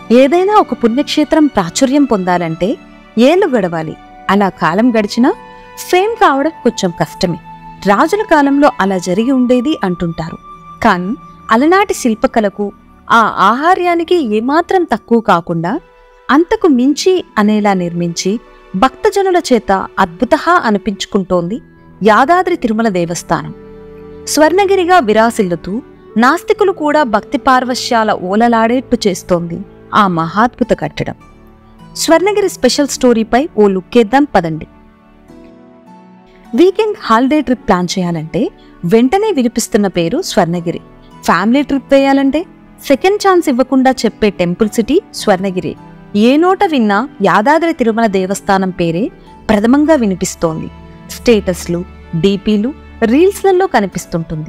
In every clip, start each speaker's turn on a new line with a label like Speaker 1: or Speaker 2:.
Speaker 1: ఏదైనా ఒక పుణ్యక్షేత్రం ప్రాచుర్యం పొందాలంటే ఏళ్ళు గడవాలి అలా కాలం గడిచినా ఫేమ్ కావడం కొంచెం కష్టమే రాజుల కాలంలో అలా జరిగి ఉండేది అంటుంటారు కానీ అలనాటి శిల్పకళకు ఆ ఆహార్యానికి ఏమాత్రం తక్కువ కాకుండా అంతకు మించి అనేలా నిర్మించి భక్తజనుల చేత అద్భుత అనిపించుకుంటోంది యాదాద్రి తిరుమల దేవస్థానం స్వర్ణగిరిగా విరాసిల్లుతూ నాస్తికులు కూడా భక్తి పార్వశ్యాల ఓలలాడేట్టు చేస్తోంది ఆ మహాద్భుత కట్టడం స్వర్ణగిరి స్పెషల్ స్టోరీపై ఓ లుక్కేద్దాం పదండి వీకెండ్ హాలిడే ట్రిప్ ప్లాన్ చేయాలంటే వెంటనే వినిపిస్తున్న పేరు స్వర్ణగిరి ఫ్యామిలీ ట్రిప్ వేయాలంటే సెకండ్ ఛాన్స్ ఇవ్వకుండా చెప్పే టెంపుల్ సిటీ స్వర్ణగిరి ఏ నోట విన్నా యాదాద్రి తిరుమల దేవస్థానం పేరే ప్రథమంగా వినిపిస్తోంది స్టేటస్లు డీపీలు రీల్స్లలో కనిపిస్తుంటుంది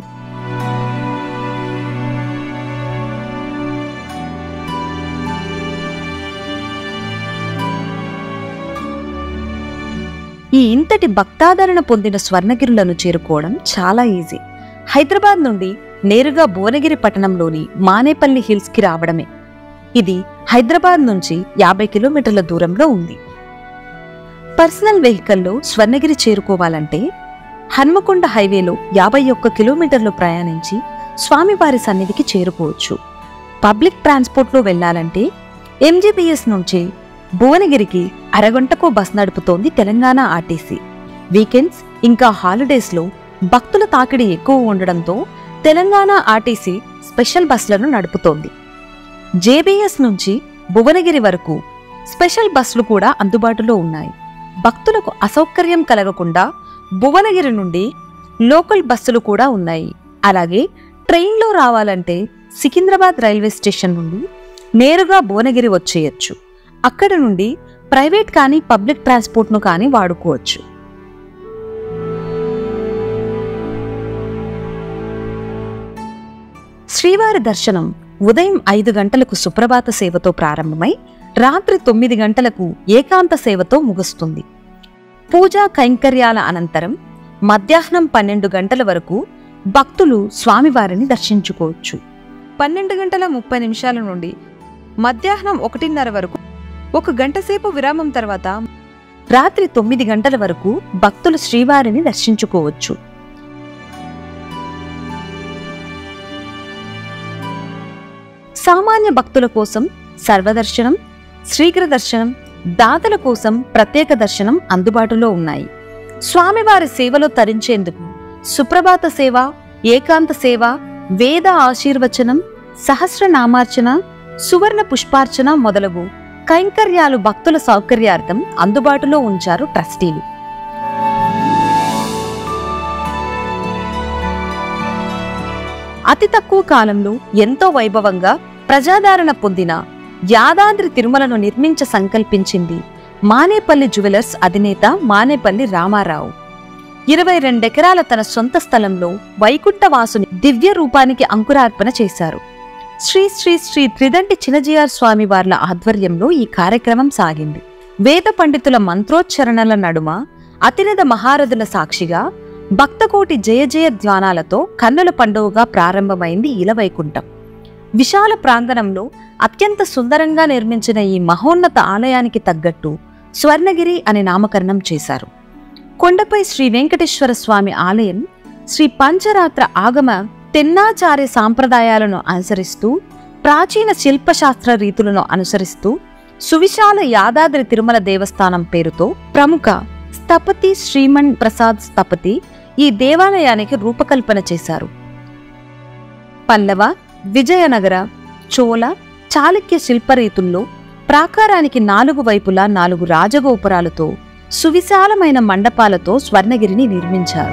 Speaker 1: ఈ ఇంతటి భక్తాదరణ పొందిన స్వర్ణగిరులను చేరుకోవడం చాలా ఈజీ హైదరాబాద్ నుండి నేరుగా భువనగిరి పట్టణంలోని మానేపల్లి హిల్స్కి రావడమే ఇది హైదరాబాద్ నుంచి యాభై కిలోమీటర్ల దూరంలో ఉంది పర్సనల్ వెహికల్లో స్వర్ణగిరి చేరుకోవాలంటే హన్మకొండ హైవేలో యాభై ఒక్క కిలోమీటర్లు ప్రయాణించి స్వామివారి సన్నిధికి చేరుకోవచ్చు పబ్లిక్ ట్రాన్స్పోర్ట్లో వెళ్ళాలంటే ఎంజీబీఎస్ నుంచి భువనగిరికి అరగంటకో బస్ నడుపుతోంది తెలంగాణ ఆర్టీసీ వీకెండ్స్ ఇంకా హాలిడేస్లో భక్తుల తాకిడి ఎక్కువ ఉండడంతో తెలంగాణ ఆర్టీసీ స్పెషల్ బస్సులను నడుపుతోంది జేబీఎస్ నుంచి భువనగిరి వరకు స్పెషల్ బస్సులు కూడా అందుబాటులో ఉన్నాయి భక్తులకు అసౌకర్యం కలగకుండా భువనగిరి నుండి లోకల్ బస్సులు కూడా ఉన్నాయి అలాగే ట్రైన్లో రావాలంటే సికింద్రాబాద్ రైల్వే స్టేషన్ నుండి నేరుగా భువనగిరి వచ్చేయచ్చు అక్కడ నుండి ప్రైవేట్ కానీ పబ్లిక్ ట్రాన్స్పోర్ట్ను కానీ వాడుకోవచ్చు శ్రీవారి దర్శనం ఉదయం ఐదు గంటలకు సుప్రభాత సేవతో ప్రారంభమై రాత్రి తొమ్మిది గంటలకు ఏకాంత సేవతో ముగుస్తుంది పూజా కైంకర్యాల అనంతరం మధ్యాహ్నం పన్నెండు గంటల వరకు భక్తులు స్వామివారిని దర్శించుకోవచ్చు పన్నెండు గంటల ముప్పై నిమిషాల నుండి మధ్యాహ్నం ఒకటిన్నర వరకు ఒక గంట సేపు విరామం తర్వాత రాత్రి తొమ్మిది గంటల వరకు భక్తులు శ్రీవారిని దర్శించుకోవచ్చు సామాన్య భక్తుల కోసం సర్వదర్శనం శీఘ్ర దర్శనం దాతల కోసం ప్రత్యేక దర్శనం అందుబాటులో ఉన్నాయి స్వామివారి సేవలో తరించేందుకు సుప్రభాత సేవ ఏకాంత సేవ వేద ఆశీర్వచనం సహస్రనామార్చన సువర్ణ పుష్పార్చన మొదలగు కైంకర్యాలు భక్తుల సౌకర్యార్థం అందుబాటులో ఉంచారు ట్రస్టీలు అతి తక్కువ కాలంలో ఎంతో వైభవంగా ప్రజాదరణ పొందిన యాదాద్రి తిరుమలను నిర్మించ సంకల్పించింది మానేపల్లి జ్యువెలర్స్ అధినేత మానేపల్లి రామారావు ఇరవై రెండెకరాల తన సొంత స్థలంలో వైకుంఠవాసుని దివ్య రూపానికి అంకురార్పణ చేశారు శ్రీ శ్రీ శ్రీ త్రిదంటి చినజీఆర్ స్వామి వార్ల ఆధ్వర్యంలో ఈ కార్యక్రమం సాగింది వేద పండితుల మంత్రోచ్చరణల నడుమ అతిరథ మహారథుల సాక్షిగా భక్తకోటి జయ జయ ధ్వానాలతో కన్నుల పండుగగా ప్రారంభమైంది ఇలవైకుంఠం విశాల ప్రాంగణంలో అత్యంత సుందరంగా నిర్మించిన ఈ మహోన్నత ఆలయానికి తగ్గట్టు స్వర్ణగిరి అని నామకరణం చేశారు కొండపై శ్రీ వెంకటేశ్వర స్వామి ఆలయం శ్రీ పంచరాత్ర ఆగమ తెన్నాచార్య సాంప్రదాయాలను అనుసరిస్తూ ప్రాచీన శిల్పశాస్త్ర రీతులను అనుసరిస్తూ సువిశాల యాదాద్రి తిరుమల దేవస్థానం పేరుతో ప్రముఖ స్థపతి శ్రీమణ్ ప్రసాద్ స్థపతి ఈ దేవాలయానికి రూపకల్పన చేశారు పల్లవ విజయనగర చోళ చాళుక్య శిల్పరీతుల్లో ప్రాకారానికి నాలుగు వైపులా నాలుగు రాజగోపురాలతో సువిశాలమైన మండపాలతో స్వర్ణగిరిని నిర్మించారు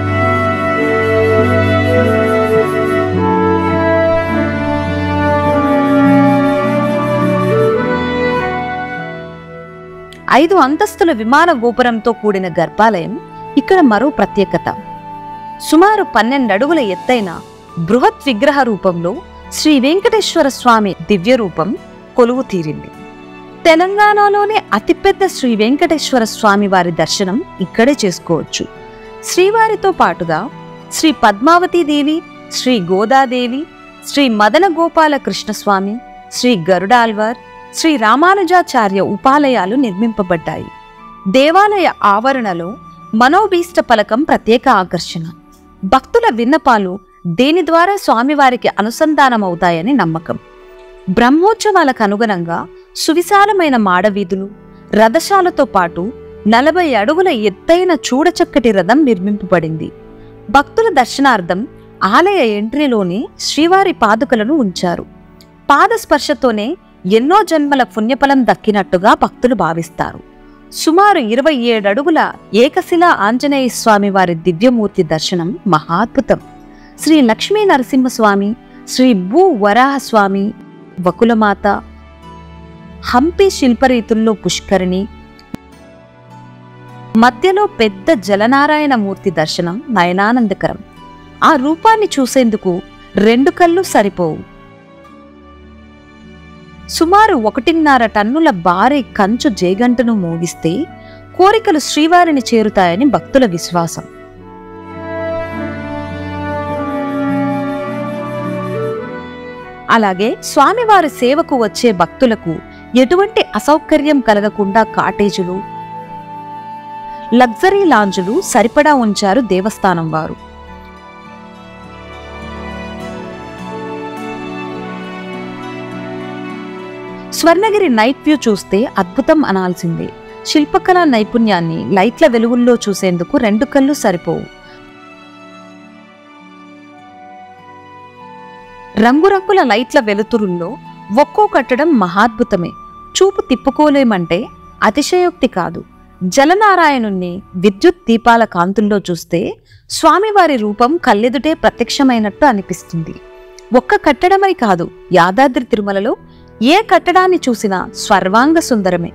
Speaker 1: ఐదు అంతస్తుల విమాన గోపురంతో కూడిన గర్భాలయం ఇక్కడ మరో ప్రత్యేకత సుమారు పన్నెండు అడుగుల ఎత్తైన బృహత్ విగ్రహ రూపంలో శ్రీ వెంకటేశ్వర స్వామి దివ్య రూపం కొలువు తీరింది తెలంగాణలోనే అతిపెద్ద శ్రీ వెంకటేశ్వర స్వామి వారి దర్శనం ఇక్కడే చేసుకోవచ్చు శ్రీవారితో పాటుగా శ్రీ పద్మావతీదేవి శ్రీ గోదాదేవి శ్రీ మదన గోపాల కృష్ణస్వామి శ్రీ గరుడాల్వార్ శ్రీ రామానుజాచార్య ఉపాలయాలు నిర్మింపబడ్డాయి దేవాలయ ఆవరణలో మనోభీష్ట పలకం ప్రత్యేక ఆకర్షణ భక్తుల విన్నపాలు దేని ద్వారా స్వామివారికి అనుసంధానమవుతాయని నమ్మకం బ్రహ్మోత్సవాలకు అనుగుణంగా సువిశాలమైన మాడవీధులు రథశాలతో పాటు నలభై అడుగుల ఎత్తైన చూడచక్కటి రథం నిర్మింపబడింది భక్తుల దర్శనార్థం ఆలయ ఎంట్రీలోని శ్రీవారి పాదుకలను ఉంచారు పాదస్పర్శతోనే ఎన్నో జన్మల పుణ్యఫలం దక్కినట్టుగా భక్తులు భావిస్తారు సుమారు ఇరవై ఏడు అడుగుల ఏకశిలా ఆంజనేయ స్వామి వారి దివ్యమూర్తి దర్శనం మహాద్భుతం శ్రీ లక్ష్మీ నరసింహస్వామి శ్రీ భూ వరాహస్వామి వకులమాత హంపి శిల్పరీతుల్లో పుష్కరిణి మధ్యలో పెద్ద జలనారాయణ మూర్తి దర్శనం నయనానందకరం ఆ రూపాన్ని చూసేందుకు రెండు కళ్ళు సరిపోవు సుమారు ఒకటిన్నర టన్నుల భారీ కంచు జేగంటను మోగిస్తే కోరికలు శ్రీవారిని చేరుతాయని భక్తుల విశ్వాసం అలాగే స్వామివారి సేవకు వచ్చే భక్తులకు ఎటువంటి అసౌకర్యం కలగకుండా కాటేజులు లగ్జరీ లాంజులు సరిపడా ఉంచారు దేవస్థానం వారు స్వర్ణగిరి నైట్ వ్యూ చూస్తే అద్భుతం అనాల్సిందే శిల్పకళా నైపుణ్యాన్ని లైట్ల వెలుగుల్లో చూసేందుకు రెండు కళ్ళు సరిపోవు రంగురంగుల లైట్ల వెలుతురుల్లో ఒక్కో కట్టడం మహాద్భుతమే చూపు తిప్పుకోలేమంటే అతిశయోక్తి కాదు జలనారాయణుణ్ణి విద్యుత్ దీపాల కాంతుల్లో చూస్తే స్వామివారి రూపం కళ్ళెదుటే ప్రత్యక్షమైనట్టు అనిపిస్తుంది ఒక్క కట్టడమని కాదు యాదాద్రి తిరుమలలో ఏ కట్టడాన్ని చూసినా స్వర్వాంగ సుందరమే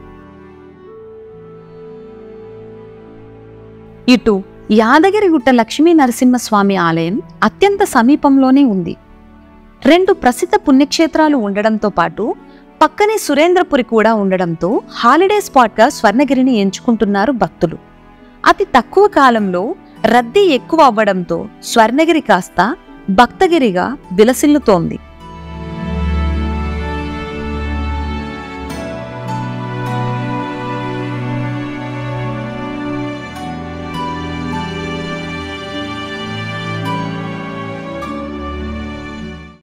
Speaker 1: ఇటు యాదగిరిగుట్ట లక్ష్మీ నరసింహస్వామి ఆలయం అత్యంత సమీపంలోనే ఉంది రెండు ప్రసిద్ధ పుణ్యక్షేత్రాలు ఉండడంతో పాటు పక్కనే సురేంద్రపురి కూడా ఉండడంతో హాలిడే స్పాట్గా స్వర్ణగిరిని ఎంచుకుంటున్నారు భక్తులు అతి తక్కువ కాలంలో రద్దీ ఎక్కువ అవ్వడంతో స్వర్ణగిరి కాస్త భక్తగిరిగా విలసిల్లుతోంది